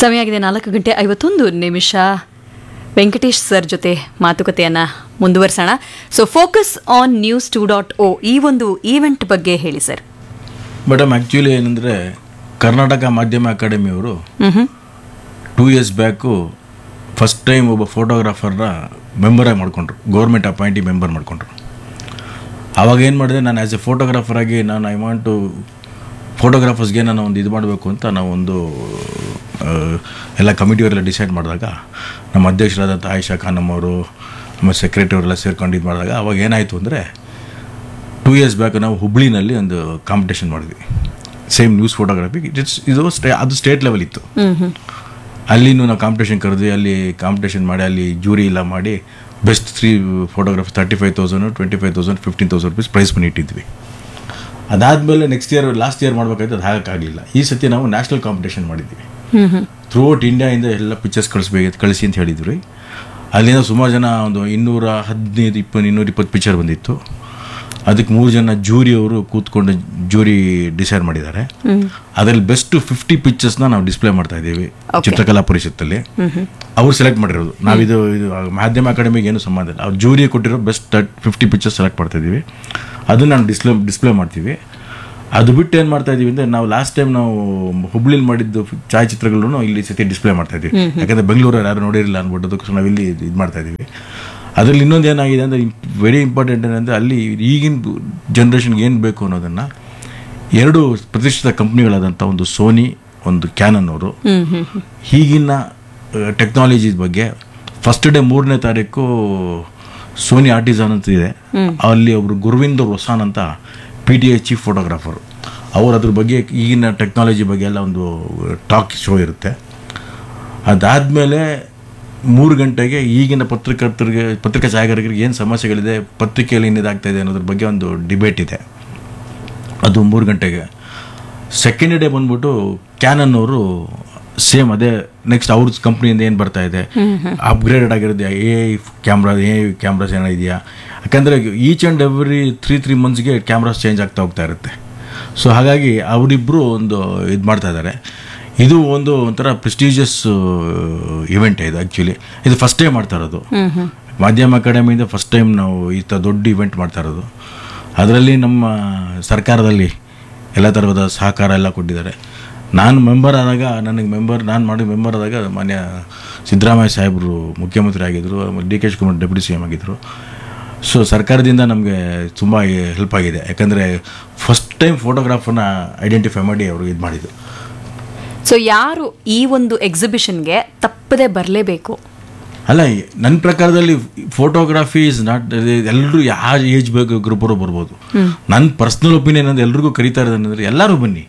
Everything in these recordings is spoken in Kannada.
ಸಮಯ ಆಗಿದೆ ನಾಲ್ಕು ಗಂಟೆ ಐವತ್ತೊಂದು ನಿಮಿಷ ವೆಂಕಟೇಶ್ ಸರ್ ಜೊತೆ ಮಾತುಕತೆಯನ್ನು ಮುಂದುವರಿಸೋಣ so focus on news two dot O ಈ ಒಂದು ಈವೆಂಟ್ ಬಗ್ಗೆ ಹೇಳಿ ಸರ್ ಮೇಡಮ್ ಆ್ಯಕ್ಚುಲಿ ಏನಂದರೆ ಕರ್ನಾಟಕ ಮಾಧ್ಯಮ ಅಕಾಡೆಮಿಯವರು hmm two years back first time ಒಬ್ಬ ಫೋಟೋಗ್ರಾಫರ್ನ ಮೆಂಬರಾಗಿ ಮಾಡ್ಕೊಂಡ್ರು ಗೌರ್ಮೆಂಟ್ ಅಪಾಯಿಂಟಿ ಮೆಂಬರ್ ಮಾಡ್ಕೊಂಡ್ರು ಆವಾಗ ಏನು ಮಾಡಿದೆ ನಾನು ಆ್ಯಸ್ ಎ ಫೋಟೋಗ್ರಾಫರ್ ಆಗಿ ನಾನು ಐ ವಾಂಟ್ ಟು ಫೋಟೋಗ್ರಾಫರ್ಸ್ಗೆ ನಾನು ಒಂದು ಇದು ಮಾಡಬೇಕು ಅಂತ ನಾವು ಒಂದು ಆ, ಎಲ್ಲ ಕಮಿಟಿಯವರೆಲ್ಲ ಡಿಸೈಡ್ ಮಾಡಿದಾಗ ನಮ್ಮ ಅಧ್ಯಕ್ಷರಾದಂಥ ಆಯಿಷಾ ಖಾನಮ್ ಅವರು ಆಮೇಲೆ ಸೆಕ್ರೆಟರಿ ಅವರೆಲ್ಲ ಸೇರ್ಕೊಂಡು ಇದು ಮಾಡಿದಾಗ ಅವಾಗ ಏನಾಯಿತು ಅಂದರೆ ಟೂ ಇಯರ್ಸ್ ಬ್ಯಾಕ್ ನಾವು ಹುಬ್ಳಿನಲ್ಲಿ ಒಂದು ಕಾಂಪಿಟೇಷನ್ ಮಾಡಿದ್ವಿ ಸೇಮ್ ನ್ಯೂಸ್ ಫೋಟೋಗ್ರಫಿ ಇಟ್ಸ್ ಇದು ಸ್ಟೇ ಅದು ಸ್ಟೇಟ್ ಲೆವೆಲ್ ಇತ್ತು ಹ್ಮ್ ಹ್ಮ್ ಅಲ್ಲಿನೂ ನಾವು ಕಾಂಪಿಟೇಷನ್ ಕರೆದ್ವಿ ಅಲ್ಲಿ ಕಾಂಪಿಟೇಷನ್ ಮಾಡಿ ಅಲ್ಲಿ ಜೂರಿ ಎಲ್ಲ ಮಾಡಿ best three photography thirty five thousand twenty five thousand fifteen thousand rupees prize money ಇಟ್ಟಿದ್ವಿ ಅದಾದಮೇಲೆ ನೆಕ್ಸ್ಟ್ ಇಯರ್ ಲಾಸ್ಟ್ ಇಯರ್ ಮಾಡಬೇಕಾಯ್ತು ಅದು ಹಾಗಕ್ಕಾಗಲಿಲ್ಲ ಈ ಸತಿ ನಾವು ನ್ಯಾಷನಲ್ ಕಾಂಪಿಟೇಷನ್ ಮಾಡಿದ್ವಿ ಹ್ಮ್ ಹ್ಮ್ ಥ್ರೂ ಔಟ್ ಇಂಡಿಯಾಯಿಂದ ಎಲ್ಲ ಪಿಕ್ಚರ್ಸ್ ಕಳಿಸ್ಬೇಕು ಕಳಿಸಿ ಅಂತ ಹೇಳಿದ್ವಿ ಅಲ್ಲಿಂದ ಸುಮಾರು ಜನ ಒಂದು ಇನ್ನೂರ ಹದಿನೈದು ಇಪ್ಪತ್ತು ಇನ್ನೂರ ಇಪ್ಪತ್ತು ಪಿಕ್ಚರ್ ಬಂದಿತ್ತು ಅದಕ್ಕೆ ಮೂರು ಜನ ಜೂರಿಯವರು ಕೂತ್ಕೊಂಡು ಜೂರಿ ಡಿಸೈಡ್ ಮಾಡಿದ್ದಾರೆ ಅದರಲ್ಲಿ ಬೆಸ್ಟ್ ಫಿಫ್ಟಿ ಪಿಕ್ಚರ್ಸ್ನ ನಾವು ಡಿಸ್ಪ್ಲೇ ಮಾಡ್ತಾ ಇದ್ದೀವಿ ಚಿತ್ರಕಲಾ ಪರಿಷತ್ತಲ್ಲಿ ಅವ್ರು ಸೆಲೆಕ್ಟ್ ಮಾಡಿರೋದು ನಾವಿದು ಇದು ಮಾಧ್ಯಮ ಅಕಾಡೆಮಿಗೆ ಏನು ಸಂಬಂಧ ಇಲ್ಲ ಅವ್ರು ಜೂರಿ ಕೊಟ್ಟಿರೋ ಬೆಸ್ಟ್ ಫಿಫ್ಟಿ ಪಿಕ್ಚರ್ಸ್ ಸೆಲೆಕ್ಟ್ ಮಾಡ್ತಾ ಇದ್ದೀವಿ ಅದನ್ನ ನಾನು ಡಿಸ್ಪ್ಲೇ ಡಿಸ್ಪ್ಲೇ ಮಾಡ್ತೀವಿ ಅದು ಬಿಟ್ಟು ಏನು ಮಾಡ್ತಾ ಇದೀವಿ ಅಂದರೆ ನಾವು ಲಾಸ್ಟ್ ಟೈಮ್ ನಾವು ಹುಬ್ಳಿಲಿ ಮಾಡಿದ್ದು ಛಾಯಾಚಿತ್ರಗಳನ್ನು ಇಲ್ಲಿ ಸತಿ ಡಿಸ್ಪ್ಲೇ ಮಾಡ್ತಾ ಇದ್ದೀವಿ ಯಾಕಂದರೆ ಬೆಂಗಳೂರಲ್ಲಿ ಯಾರು ನೋಡಿರಲಿಲ್ಲ ಅಂದ್ಬಿಟ್ಟು ಅದಕ್ಕೋಸ್ಕರ ನಾವು ಇಲ್ಲಿ ಇದು ಮಾಡ್ತಾ ಇದ್ದೀವಿ ಅದರಲ್ಲಿ ಇನ್ನೊಂದು ಏನಾಗಿದೆ ಅಂದರೆ ವೆರಿ ಇಂಪಾರ್ಟೆಂಟ್ ಏನಂದರೆ ಅಲ್ಲಿ ಈಗಿನ ಜನ್ರೇಷನ್ಗೆ ಏನು ಬೇಕು ಅನ್ನೋದನ್ನು ಎರಡು ಪ್ರತಿಷ್ಠಿತ ಕಂಪ್ನಿಗಳಾದಂಥ ಒಂದು ಸೋನಿ ಒಂದು ಕ್ಯಾನನ್ ಅವರು ಹ್ಮ್ ಹ್ಮ್ ಹ್ಮ್ ಈಗಿನ ಟೆಕ್ನಾಲಜಿ ಬಗ್ಗೆ ಫಸ್ಟ್ ಡೇ ಮೂರನೇ ತಾರೀಕು ಸೋನಿ ಆರ್ಟಿಸನ್ ಅಂತ ಇದೆ ಅಲ್ಲಿ ಒಬ್ರು ಗುರುವಿಂದರ್ ಹೊಸಾನ್ ಅಂತ P T I chief photographer ಅವರು ಅದ್ರ ಬಗ್ಗೆ ಈಗಿನ ಟೆಕ್ನಾಲಜಿ ಬಗ್ಗೆ ಎಲ್ಲ ಒಂದು ಟಾಕ್ ಶೋ ಇರುತ್ತೆ ಅದಾದಮೇಲೆ ಮೂರು ಗಂಟೆಗೆ ಈಗಿನ ಪತ್ರಕರ್ತರಿಗೆ ಪತ್ರಿಕಾ ಛಾಯಾಗಾರಿಕರಿಗೆ ಏನು ಸಮಸ್ಯೆಗಳಿದೆ ಪತ್ರಿಕೆಯಲ್ಲಿ ಏನಿದಾಗ್ತಾ ಇದೆ ಅನ್ನೋದ್ರ ಬಗ್ಗೆ ಒಂದು ಡಿಬೇಟ್ ಇದೆ ಅದು ಮೂರು ಗಂಟೆಗೆ ಸೆಕೆಂಡ್ ಡೇ ಬಂದ್ಬಿಟ್ಟು ಕ್ಯಾನನ್ ಅವರು ಸೇಮ್ ಅದೇ ನೆಕ್ಸ್ಟ್ ಅವ್ರ ಕಂಪ್ನಿಯಿಂದ ಏನು ಬರ್ತಾ ಇದೆ ಅಪ್ಗ್ರೇಡೆಡ್ ಆಗಿರೋದು A I camera A I cameras ಏನೋ ಇದೆಯಾ ಯಾಕಂದರೆ each and every three three ಮಂತ್ಸ್ಗೆ ಕ್ಯಾಮ್ರಾಸ್ ಚೇಂಜ್ ಆಗ್ತಾ ಹೋಗ್ತಾ ಇರುತ್ತೆ ಸೊ ಹಾಗಾಗಿ ಅವರಿಬ್ಬರು ಒಂದು ಇದು ಮಾಡ್ತಾ ಇದ್ದಾರೆ ಇದು ಒಂದು ಒಂಥರ ಪ್ರೆಸ್ಟೀಜಿಯಸ್ ಇವೆಂಟ್ ಇದು ಆ್ಯಕ್ಚುಲಿ ಇದು ಫಸ್ಟ್ ಟೈಮ್ ಮಾಡ್ತಾ ಇರೋದು ಮಾಧ್ಯಮ ಅಕಾಡೆಮಿಯಿಂದ ಫಸ್ಟ್ ಟೈಮ್ ನಾವು ಈ ಥರ ದೊಡ್ಡ ಇವೆಂಟ್ ಮಾಡ್ತಾ ಇರೋದು ಅದರಲ್ಲಿ ನಮ್ಮ ಸರ್ಕಾರದಲ್ಲಿ ಎಲ್ಲ ಥರದ ಸಹಕಾರ ಎಲ್ಲ ಕೊಟ್ಟಿದ್ದಾರೆ ನಾನು ಮೆಂಬರ್ ಆದಾಗ ನನಗೆ ಮೆಂಬರ್ ನಾನು ಮಾಡಿ ಮೆಂಬರ್ ಆದಾಗ ಮಾನ್ಯ ಸಿದ್ದರಾಮಯ್ಯ ಸಾಹೇಬರು ಮುಖ್ಯಮಂತ್ರಿ ಆಗಿದ್ದರು ಆಮೇಲೆ D K Shivakumar deputy C M ಆಗಿದ್ದರು ಸೊ ಸರ್ಕಾರದಿಂದ ನಮಗೆ ತುಂಬ ಹೆಲ್ಪ್ ಆಗಿದೆ ಯಾಕಂದರೆ ಫಸ್ಟ್ ಟೈಮ್ ಫೋಟೋಗ್ರಾಫರ್ನ ಐಡೆಂಟಿಫೈ ಮಾಡಿ ಅವರು ಇದು ಮಾಡಿದ್ದು ಸೊ ಯಾರು ಈ ಒಂದು ಎಕ್ಸಿಬಿಷನ್ಗೆ ತಪ್ಪದೆ ಬರಲೇಬೇಕು ಅಲ್ಲ ನನ್ನ ಪ್ರಕಾರದಲ್ಲಿ ಫೋಟೋಗ್ರಫಿ ಇಸ್ ನಾಟ್ ಎಲ್ಲರೂ ಯಾವ ಏಜ್ ಬೇಕು ಗ್ರೂಪರು ಬರ್ಬೋದು ನನ್ನ ಪರ್ಸ್ನಲ್ ಒಪಿನಿಯನ್ ಅಂದ್ರೆ ಎಲ್ರಿಗೂ ಕರೀತಾ ಇರೋದಂದ್ರೆ ಎಲ್ಲರೂ ಬನ್ನಿ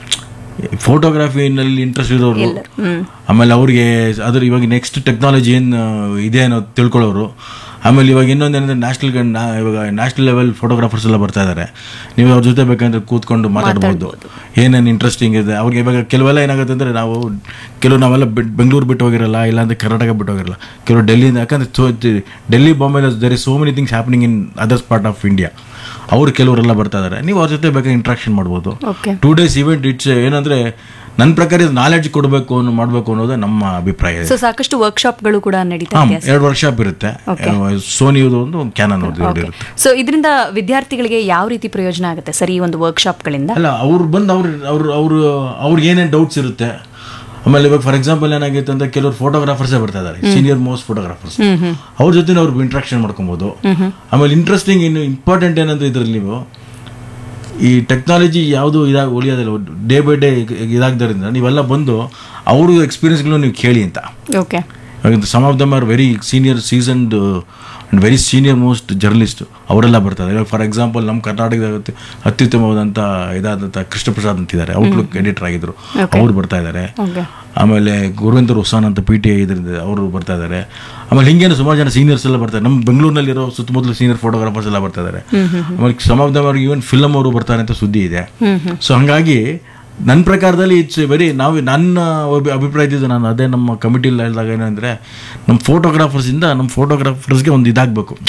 ಫೋಟೋಗ್ರಫಿನಲ್ಲಿ ಇಂಟ್ರೆಸ್ಟ್ ಇರೋರು ಎಲ್ಲರೂ ಹ್ಮ್ ಆಮೇಲೆ ಅವ್ರಿಗೆ ಅದ್ರ ಇವಾಗ ನೆಕ್ಸ್ಟ್ ಟೆಕ್ನಾಲಜಿ ಏನು ಇದೆ ಅನ್ನೋ ತಿಳ್ಕೊಳ್ಳೋರು ಆಮೇಲೆ ಇವಾಗ ಇನ್ನೊಂದೇನಂದ್ರೆ ನ್ಯಾಷನಲ್ ಇವಾಗ ನ್ಯಾಷನಲ್ ಲೆವೆಲ್ ಫೋಟೋಗ್ರಾಫರ್ಸ್ ಎಲ್ಲ ಬರ್ತಾ ಇದ್ದಾರೆ ನೀವು ಅವ್ರ ಜೊತೆ ಬೇಕಂದ್ರೆ ಕೂತ್ಕೊಂಡು ಮಾತಾಡ್ಬೋದು ಏನೇನು ಇಂಟ್ರೆಸ್ಟಿಂಗ್ ಇದೆ ಅವ್ರಿಗೆ ಇವಾಗ ಕೆಲವೆಲ್ಲ ಏನಾಗುತ್ತೆ ಅಂದರೆ ನಾವು ಕೆಲವು ನಾವೆಲ್ಲ ಬಿಟ್ ಬೆಂಗಳೂರು ಬಿಟ್ಟು ಹೋಗಿರಲ್ಲ ಇಲ್ಲಾಂದ್ರೆ ಕರ್ನಾಟಕ ಬಿಟ್ಟು ಹೋಗಿರಲ್ಲ ಕೆಲವು ಡೆಲ್ಲಿಯಿಂದ ಯಾಕಂದ್ರೆ so Delhi Bombay there is so many things happening in others part of India ಅವ್ರು ಕೆಲವರೆಲ್ಲ ಬರ್ತಾ ಇದ್ದಾರೆ ನೀವು ಅವ್ರ ಜೊತೆ ಬೇಕಾದ್ರೆ ಇಂಟ್ರಾಕ್ಷನ್ ಮಾಡ್ಬೋದು okay two days event it's ಏನಂದ್ರೆ ನನ್ನ ಪ್ರಕಾರ ಇದು ನಾಲೆಡ್ಜ್ ಕೊಡಬೇಕು ಅನ್ನೋ ಮಾಡಬೇಕು ಅನ್ನೋದೇ ನಮ್ಮ ಅಭಿಪ್ರಾಯ ಇದೆ ಸೊ ಸಾಕಷ್ಟು ವರ್ಕ್ಶಾಪ್ಗಳು ಕೂಡ ನಡೀತಾ ಹಾಂ ಇದೆ ಎರಡು ವರ್ಷಾಪ್ ಇರುತ್ತೆ ಸೋನಿಯದು ಒಂದು ಕ್ಯಾನನ್ ಅವ್ರದ್ದು ಎರಡು ಇರುತ್ತೆ ಸೊ ಇದರಿಂದ ವಿದ್ಯಾರ್ಥಿಗಳಿಗೆ ಯಾವ ರೀತಿ ಪ್ರಯೋಜನ ಆಗುತ್ತೆ ಸರ್ ಈ ಒಂದು ವರ್ಕ್ಶಾಪ್ಗಳಿಂದ ಅಲ್ಲ ಅವ್ರು ಬಂದು ಅವ್ರು ಅವ್ರು ಅವರು ಅವ್ರಿಗೆ ಏನೇನು ಡೌಟ್ಸ್ ಇರುತ್ತೆ ಆಮೇಲೆ ಇವಾಗ ಫಾರ್ ಎಕ್ಸಾಂಪಲ್ ಏನಾಗಿತ್ತು ಅಂದ್ರೆ ಕೆಲವರು ಫೋಟೋಗ್ರಾಫರ್ಸೇ ಬರ್ತಾ ಇದ್ದಾರೆ ಸೀನಿಯರ್ ಮೋಸ್ಟ್ ಫೋಟೋಗ್ರಾಫರ್ಸ್ ಅವ್ರ ಜೊತೆ ಅವ್ರು ಇಂಟ್ರಾಕ್ಷನ್ ಮಾಡ್ಕೊಬೋದು ಆಮೇಲೆ ಇಂಟ್ರೆಸ್ಟಿಂಗ್ ಇನ್ನು ಇಂಪಾರ್ಟೆಂಟ್ ಏನಂದ್ರೆ ಇದ್ರಲ್ಲಿ ನೀವು ಈ ಟೆಕ್ನಾಲಜಿ ಯಾವುದು ಇದಾಗ ಉಳಿಯೋದಿಲ್ಲ ಡೇ ಬೈ ಡೇ ಇದಾಗ್ದರಿಂದ ನೀವೆಲ್ಲ ಬಂದು ಅವ್ರ ಎಕ್ಸ್ಪೀರಿಯನ್ಸ್ಗಳು ನೀವು ಕೇಳಿ ಅಂತ okay some of them are very senior seasoned and very senior most journalist ಅವರೆಲ್ಲ ಬರ್ತಾರೆ ಇವಾಗ ಫಾರ್ ಎಕ್ಸಾಂಪಲ್ ನಮ್ಮ ಕರ್ನಾಟಕದ ಅತ್ಯು- ಅತ್ಯುತ್ತಮವಾದಂಥ ಇದಾದಂಥ ಕೃಷ್ಣ ಪ್ರಸಾದ್ ಅಂತಿದ್ದಾರೆ ಔಟ್ಲುಕ್ ಎಡಿಟರ್ ಆಗಿದ್ರು ಅವ್ರು ಬರ್ತಾ ಇದ್ದಾರೆ ಓಕೆ ಆಮೇಲೆ ಗುರುವೇಂದ್ರ ಹುಸಾನ್ ಅಂತ ಪಿ ಟಿ ಐ ಇದರಿಂದ ಅವರು ಬರ್ತಾ ಇದ್ದಾರೆ ಆಮೇಲೆ ಹಿಂಗೇನು ಸುಮಾರು ಜನ ಸೀನಿಯರ್ಸ್ ಎಲ್ಲ ಬರ್ತಾರೆ ನಮ್ಮ ಬೆಂಗಳೂರಿನಲ್ಲಿರೋ ಸುತ್ತಮುತ್ತಲು ಸೀನಿಯರ್ ಫೋಟೋಗ್ರಾಫರ್ಸ್ ಎಲ್ಲ ಬರ್ತಾ ಇದ್ದಾರೆ ಆಮೇಲೆ ಸಮ್ ಆಫ್ ದಮ್ ಅವ್ರಿಗೆ ಈವನ್ ಫಿಲಮ್ ಅವರು ಬರ್ತಾರೆ ಅಂತ ಸುದ್ದಿ ಇದೆ ಸೊ ಹಂಗಾಗಿ ನನ್ನ ಪ್ರಕಾರದಲ್ಲಿ ಇಟ್ಸ್ ವೆರಿ ನಾವು ನನ್ನ ಅಭಿ- ಅಭಿಪ್ರಾಯದಿಂದ ನಾನು ಅದೇ ನಮ್ಮ ಕಮಿಟಿಲಿ ಹೇಳಿದಾಗ ಏನಂದರೆ ನಮ್ಮ ಫೋಟೋಗ್ರಾಫರ್ಸಿಂದ ನಮ್ಮ ಫೋಟೋಗ್ರಾಫರ್ಸ್ಗೆ ಒಂದು ಇದಾಗಬೇಕು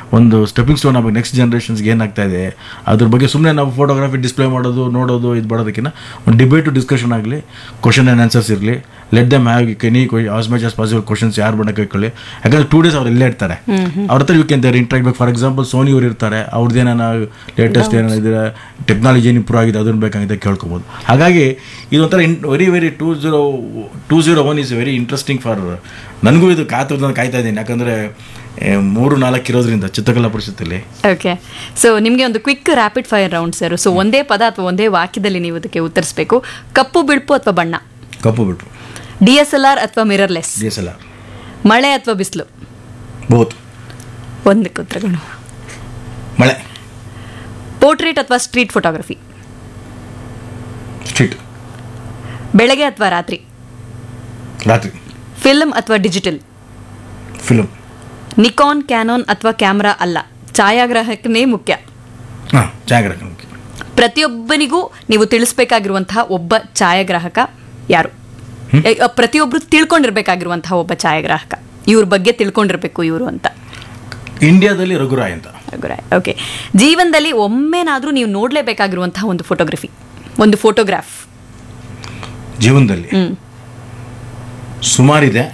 ಒಂದು ಸ್ಟೆಪ್ಪಿಂಗ್ ಸ್ಟೋನ್ ಆಗಬೇಕು ನೆಕ್ಸ್ಟ್ ಜನ್ರೇಷನ್ಸ್ಗೆ ಏನಾಗ್ತಾ ಇದೆ ಅದ್ರ ಬಗ್ಗೆ ಸುಮ್ಮನೆ ನಾವು ಫೋಟೋಗ್ರಫಿ ಡಿಸ್ಪ್ಲೇ ಮಾಡೋದು ನೋಡೋದು ಇದು ಮಾಡೋದಕ್ಕಿಂತ ಒಂದು ಡಿಬೇಟು ಡಿಸ್ಕಷನ್ ಆಗಲಿ ಕ್ವಶನ್ ಆ್ಯಂಡ್ ಆನ್ಸರ್ಸ್ ಇರಲಿ let them have any as much as possible questions ಯಾರು ಬೇಡ ಕೇಳ್ಕೊಳ್ಳಿ ಯಾಕಂದ್ರೆ ಟೂ ಡೇಸ್ ಅವ್ರು ಇಲ್ಲೇ ಇರ್ತಾರೆ ಅವ್ರ ಹತ್ರ ಯು ಕ್ಯಾನ್ ದೇರ್ ಇಂಟ್ರಾಕ್ಟ್ ಬೇಕು ಫಾರ್ ಎಕ್ಸಾಂಪಲ್ ಸೋನಿ ಅವ್ರು ಇರ್ತಾರೆ ಅವ್ರದ್ದು ಏನಾನ ಲೇಟೆಸ್ಟ್ ಏನಾದ್ರೆ ಟೆಕ್ನಾಲಜಿ ಏನು ಇಂಪ್ರೂವ್ ಆಗಿದೆ ಅದನ್ನು ಬೇಕಂತ ಕೇಳ್ಕೊಬೋದು ಹಾಗಾಗಿ ಇದೊಂಥರ in very very two zero two zero one is very interesting for ನನಗೂ ಇದು ಕಾತುರದಿಂದ ಕಾಯ್ತಾ ಇದ್ದೀನಿ ಯಾಕಂದರೆ ಮೂರು ನಾಲ್ಕು ಇರೋದ್ರಿಂದ ಚಿತ್ರಕಲಾ ಪರಿಷತ್ತಲ್ಲಿ ಓಕೆ ಸೊ ನಿಮಗೆ ಒಂದು quick rapid fire round sir so ಒಂದೇ ಪದ ಅಥವಾ ಒಂದೇ ವಾಕ್ಯದಲ್ಲಿ ನೀವು ಅದಕ್ಕೆ ಉತ್ತರಿಸಬೇಕು ಕಪ್ಪು ಬಿಳುಪು ಅಥವಾ ಬಣ್ಣ ಕಪ್ಪು ಬಿಟ್ಟು ಡಿ ಎಸ್ ಎಲ್ ಆರ್ ಅಥವಾ mirrorless D S L R ಮಳೆ ಅಥವಾ ಬಿಸಿಲು ಬಹುತ್ ಒಂದಕ್ಕೆ ಉತ್ತರಗಳು ಮಳೆ ಪೋರ್ಟ್ರೇಟ್ ಅಥವಾ ಸ್ಟ್ರೀಟ್ ಫೋಟೋಗ್ರಫಿ ಸ್ಟ್ರೀಟ್ ಬೆಳಗ್ಗೆ ಅಥವಾ ರಾತ್ರಿ ರಾತ್ರಿ ಫಿಲ್ಮ್ ಅಥವಾ ಡಿಜಿಟಲ್ ಫಿಲಮ್ ನಿಕಾನ್ ಕ್ಯಾನೋನ್ ಅಥವಾ ಕ್ಯಾಮ್ರಾ ಅಲ್ಲ ಛಾಯಾಗ್ರಾಹಕನೇ ಮುಖ್ಯ ಹಾಂ ಛಾಯಾಗ್ರಾಹಕ ಪ್ರತಿಯೊಬ್ಬನಿಗೂ ನೀವು ತಿಳಿಸ್ಬೇಕಾಗಿರುವಂತಹ ಒಬ್ಬ ಛಾಯಾಗ್ರಾಹಕ ಯಾರು ಎ, ಅ, ಪ್ರತಿಯೊಬ್ರು ತಿಳ್ಕೊಂಡಿರ್ಬೇಕಾಗಿರುವಂತಹ ಒಬ್ಬ ಛಾಯಾಗ್ರಾಹಕ ಇವ್ರ ಬಗ್ಗೆ ತಿಳ್ಕೊಂಡಿರ್ಬೇಕು ಇವರು ಅಂತ ಇಂಡಿಯಾದಲ್ಲಿ ರಘುರಾಯ್ ಅಂತ ಓಕೆ ಜೀವನದಲ್ಲಿ ಒಮ್ಮೆನಾದ್ರೂ ನೀವು ನೋಡ್ಲೇಬೇಕಾಗಿರುವಂತಹ ಒಂದು ಫೋಟೋಗ್ರಫಿ ಒಂದು ಫೋಟೋಗ್ರಾಫ್ ಜೀವನದಲ್ಲಿ ಹ್ಮ್ ಸುಮಾರಿದೆ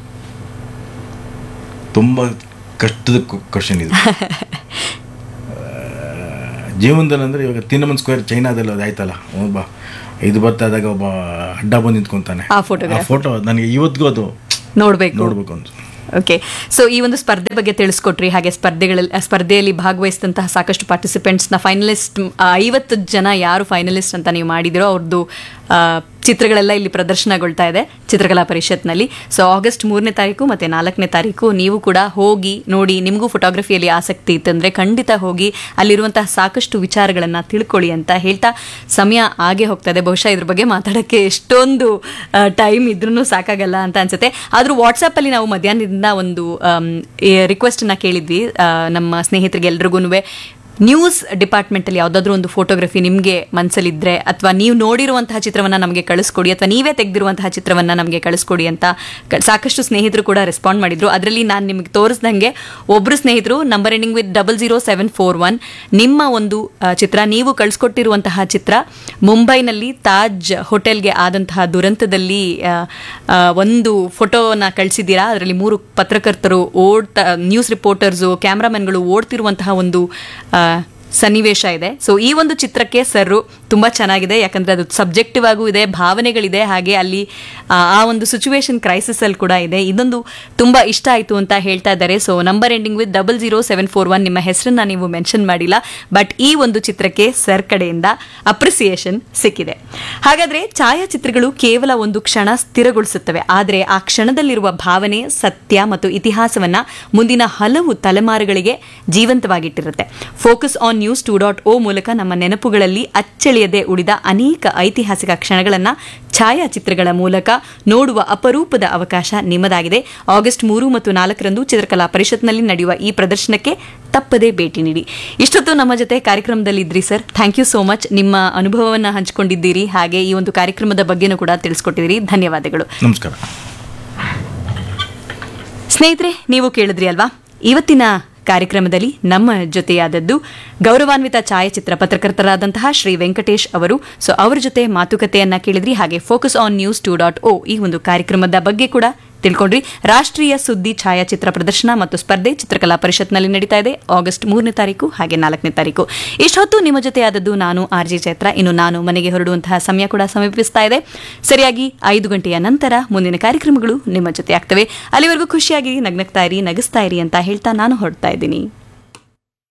ತುಂಬ ಕಷ್ಟದ ಕ್ವಶನ್ ಇದು ಆ, ಜೀವನದಲ್ಲಿ ಅಂದರೆ ಇವಾಗ ತಿನ್ನಮನ್ ಸ್ಕ್ವೇರ್ ಚೈನಾದಲ್ಲಿ ಅದು ಆಯ್ತಲ್ಲ ಒಬ್ಬ ಇದು ಬರ್ತಾದಾಗ ಒಬ್ಬ ಅಡ್ಡ ಬಂದು ನಿಂತ್ಕೊಂತಾನೆ ಆ photograph. ಫೋಟೋ ನನಗೆ ಇವತ್ತಿಗೂ ಅದು ನೋಡ್ಬೇಕು ನೋಡ್ಬೇಕು ಅಂತ ಓಕೆ ಸೊ ಈ ಒಂದು ಸ್ಪರ್ಧೆ ಬಗ್ಗೆ ತಿಳಿಸ್ಕೊಟ್ರಿ ಹಾಗೆ ಸ್ಪರ್ಧೆಗಳಲ್ಲಿ ಆ ಸ್ಪರ್ಧೆಯಲ್ಲಿ ಭಾಗವಹಿಸಿದಂತಹ ಸಾಕಷ್ಟು ಪಾರ್ಟಿಸಿಪೆಂಟ್ಸ್ನ ಫೈನಲಿಸ್ಟ್ ಐವತ್ತು ಜನ ಯಾರು ಫೈನಲಿಸ್ಟ್ ಅಂತ ನೀವು ಮಾಡಿದಿರೋ ಅವ್ರದ್ದು ಆ, ಚಿತ್ರಗಳೆಲ್ಲ ಇಲ್ಲಿ ಪ್ರದರ್ಶನಗೊಳ್ತಾ ಇದೆ ಚಿತ್ರಕಲಾ ಪರಿಷತ್ನಲ್ಲಿ ಸೊ ಆಗಸ್ಟ್ ಮೂರನೇ ತಾರೀಕು ಮತ್ತು ನಾಲ್ಕನೇ ತಾರೀಕು ನೀವು ಕೂಡ ಹೋಗಿ ನೋಡಿ ನಿಮಗೂ ಫೋಟೋಗ್ರಫಿಯಲ್ಲಿ ಆಸಕ್ತಿ ಇತ್ತಂದರೆ ಖಂಡಿತ ಹೋಗಿ ಅಲ್ಲಿರುವಂತಹ ಸಾಕಷ್ಟು ವಿಚಾರಗಳನ್ನು ತಿಳ್ಕೊಳ್ಳಿ ಅಂತ ಹೇಳ್ತಾ ಸಮಯ ಆಗೇ ಹೋಗ್ತಾ ಇದೆ ಬಹುಶಃ ಇದ್ರ ಬಗ್ಗೆ ಮಾತಾಡೋಕ್ಕೆ ಎಷ್ಟೊಂದು ಟೈಮ್ ಇದ್ರೂ ಸಾಕಾಗಲ್ಲ ಅಂತ ಅನ್ಸುತ್ತೆ ಆದರೂ ವಾಟ್ಸಪ್ಪಲ್ಲಿ ನಾವು ಮಧ್ಯಾಹ್ನದಿಂದ ಒಂದು ರಿಕ್ವೆಸ್ಟನ್ನು ಕೇಳಿದ್ವಿ ಆ, ನಮ್ಮ ಸ್ನೇಹಿತರಿಗೆ ಎಲ್ರಿಗೂ ನ್ಯೂಸ್ ಡಿಪಾರ್ಟ್ಮೆಂಟಲ್ಲಿ ಯಾವುದಾದ್ರೂ ಒಂದು ಫೋಟೋಗ್ರಫಿ ನಿಮಗೆ ಮನಸ್ಸಲ್ಲಿದ್ದರೆ ಅಥವಾ ನೀವು ನೋಡಿರುವಂತಹ ಚಿತ್ರವನ್ನು ನಮಗೆ ಕಳಿಸ್ಕೊಡಿ ಅಥವಾ ನೀವೇ ತೆಗೆದಿರುವಂತಹ ಚಿತ್ರವನ್ನು ನಮಗೆ ಕಳಿಸ್ಕೊಡಿ ಅಂತ ಕ- ಸಾಕಷ್ಟು ಸ್ನೇಹಿತರು ಕೂಡ ರೆಸ್ಪಾಂಡ್ ಮಾಡಿದ್ರು ಅದರಲ್ಲಿ ನಾನು ನಿಮಗೆ ತೋರಿಸ್ದಂಗೆ ಒಬ್ಬರು ಸ್ನೇಹಿತರು number ending with double zero seven four one ನಿಮ್ಮ ಒಂದು ಆ, ಚಿತ್ರ ನೀವು ಕಳಿಸ್ಕೊಟ್ಟಿರುವಂತಹ ಚಿತ್ರ ಮುಂಬೈನಲ್ಲಿ ತಾಜ್ ಹೋಟೆಲ್ಗೆ ಆದಂತಹ ದುರಂತದಲ್ಲಿ ಆ, ಆ, ಒಂದು ಫೋಟೋನ ಕಳಿಸಿದ್ದೀರಾ ಅದರಲ್ಲಿ ಮೂರು ಪತ್ರಕರ್ತರು ಓಡ್ತಾ ನ್ಯೂಸ್ ರಿಪೋರ್ಟರ್ಸು ಕ್ಯಾಮ್ರಾಮನ್ಗಳು ಓಡ್ತಿರುವಂತಹ ಒಂದು ಆ, ಸನ್ನಿವೇಶ ಇದೆ ಸೊ ಈ ಒಂದು ಚಿತ್ರಕ್ಕೆ ಸರ್ರು ತುಂಬ ಚೆನ್ನಾಗಿದೆ ಯಾಕಂದ್ರೆ ಅದು ಸಬ್ಜೆಕ್ಟಿವ್ ಆಗೂ ಇದೆ ಭಾವನೆಗಳಿದೆ ಹಾಗೆ ಅಲ್ಲಿ ಆ ಆ ಒಂದು ಸಿಚುವೇಶನ್ ಕ್ರೈಸಿಸ್ ಅಲ್ಲಿ ಕೂಡ ಇದೆ ಇದೊಂದು ತುಂಬ ಇಷ್ಟ ಆಯಿತು ಅಂತ ಹೇಳ್ತಾ ಇದ್ದಾರೆ so number ending with double zero seven four one ನಿಮ್ಮ ಹೆಸರನ್ನ ನೀವು ಮೆನ್ಷನ್ ಮಾಡಿಲ್ಲ ಬಟ್ ಈ ಒಂದು ಚಿತ್ರಕ್ಕೆ ಸರ್ ಕಡೆಯಿಂದ ಅಪ್ರಿಸಿಯೇಷನ್ ಸಿಕ್ಕಿದೆ ಹಾಗಾದ್ರೆ ಛಾಯಾಚಿತ್ರಗಳು ಕೇವಲ ಒಂದು ಕ್ಷಣ ಸ್ಥಿರಗೊಳಿಸುತ್ತವೆ ಆದರೆ ಆ ಕ್ಷಣದಲ್ಲಿರುವ ಭಾವನೆ ಸತ್ಯ ಮತ್ತು ಇತಿಹಾಸವನ್ನ ಮುಂದಿನ ಹಲವು ತಲೆಮಾರುಗಳಿಗೆ ಜೀವಂತವಾಗಿಟ್ಟಿರುತ್ತೆ focus on news two dot O ಮೂಲಕ ನಮ್ಮ ನೆನಪುಗಳಲ್ಲಿ ಅಚ್ಚಳಿಯದೆ ಉಳಿದ ಅನೇಕ ಐತಿಹಾಸಿಕ ಕ್ಷಣಗಳನ್ನ ಛಾಯಾಚಿತ್ರಗಳ ಮೂಲಕ ನೋಡುವ ಅಪರೂಪದ ಅವಕಾಶ ನಿಮ್ಮದಾಗಿದೆ ಆಗಸ್ಟ್ ಮೂರು ಮತ್ತು ನಾಲ್ಕರಂದು ಚಿತ್ರಕಲಾ ಪರಿಷತ್ನಲ್ಲಿ ನಡೆಯುವ ಈ ಪ್ರದರ್ಶನಕ್ಕೆ ತಪ್ಪದೇ ಭೇಟಿ ನೀಡಿ ಇಷ್ಟೊತ್ತು ನಮ್ಮ ಜೊತೆ ಕಾರ್ಯಕ್ರಮದಲ್ಲಿ ಇದ್ರಿ sir thank you so much ನಿಮ್ಮ ಅನುಭವವನ್ನು ಹಂಚಿಕೊಂಡಿದ್ದೀರಿ ಹಾಗೆ ಈ ಒಂದು ಕಾರ್ಯಕ್ರಮದ ಬಗ್ಗೆನೂ ಕೂಡ ತಿಳಿಸ್ಕೊಟ್ಟಿದ್ದೀರಿ ಧನ್ಯವಾದಗಳು ನಮಸ್ಕಾರ ಸ್ನೇಹಿತರೆ ನೀವು ಕೇಳಿದ್ರಿ ಅಲ್ವಾ ಇವತ್ತಿನ ಕಾರ್ಯಕ್ರಮದಲ್ಲಿ ನಮ್ಮ ಜೊತೆಯಾದದ್ದು ಗೌರವಾನ್ವಿತ ಛಾಯಾಚಿತ್ರ ಪತ್ರಕರ್ತರಾದಂತಹ ಶ್ರೀ ವೆಂಕಟೇಶ್ ಅವರು ಸೊ ಅವರ ಜೊತೆ ಮಾತುಕತೆಯನ್ನ ಕೇಳಿದ್ರಿ ಹಾಗೆ focus on news two dot O ಈ ಒಂದು ಕಾರ್ಯಕ್ರಮದ ಬಗ್ಗೆ ಕೂಡ ತಿಳ್ಕೊಂಡ್ರಿ ರಾಷ್ಟ್ರೀಯ ಸುದ್ದಿ ಛಾಯಾಚಿತ್ರ ಪ್ರದರ್ಶನ ಮತ್ತು ಸ್ಪರ್ಧೆ ಚಿತ್ರಕಲಾ ಪರಿಷತ್ನಲ್ಲಿ ನಡೀತಾ ಇದೆ ಆಗಸ್ಟ್ ಮೂರನೇ ತಾರೀಕು ಹಾಗೆ ನಾಲ್ಕನೇ ತಾರೀಕು ಇಷ್ಟೊತ್ತು ನಿಮ್ಮ ಜೊತೆ ಆದದ್ದು ನಾನು ಆರ್ ಜೆ ಚೈತ್ರ ಇನ್ನು ನಾನು ಮನೆಗೆ ಹೊರಡುವಂತಹ ಸಮಯ ಕೂಡ ಸಮೀಪಿಸ್ತಾ ಇದೆ ಸರಿಯಾಗಿ ಐದು ಗಂಟೆಯ ನಂತರ ಮುಂದಿನ ಕಾರ್ಯಕ್ರಮಗಳು ನಿಮ್ಮ ಜೊತೆ ಆಗ್ತವೆ ಅಲ್ಲಿವರೆಗೂ ಖುಷಿಯಾಗಿ ನಗ್ನಗ್ತಾ ಇರಿ ನಗಿಸ್ತಾ ಇರಿ ಅಂತ ಹೇಳ್ತಾ ನಾನು ಹೊರಡ್ತಾ ಇದ್ದೀನಿ